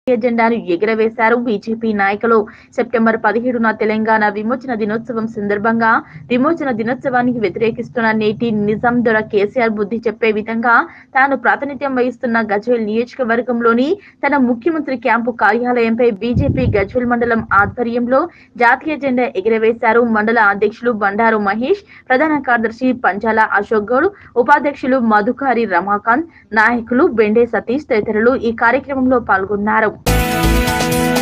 జెండాను ఎగురవేశారు బీజేపీ నాయకులు సెప్టెంబర్ పదిహేడున తెలంగాణ విమోచన దినోత్సవం సందర్భంగా విమోచన దినోత్సవానికి వ్యతిరేకిస్తున్న నేటి నిజాం దొర కేసీఆర్ బుద్ధి చెప్పే విధంగా తాను ప్రాతినిధ్యం వహిస్తున్న గజ్వేల్ నియోజకవర్గంలోని తన ముఖ్యమంత్రి క్యాంపు కార్యాలయంపై బీజేపీ గజ్వేల్ మండలం ఆధ్వర్యంలో జాతీయ జెండా ఎగురవేశారు మండల అధ్యక్షులు బండారు మహేష్ ప్రధాన కార్యదర్శి పంచాల అశోక్ గౌడ్ ఉపాధ్యక్షులు మధుకారి రమాకాంత్ నాయకులు బెండే సతీష్ తదితరులు ఈ కార్యక్రమంలో పాల్గొన్నారు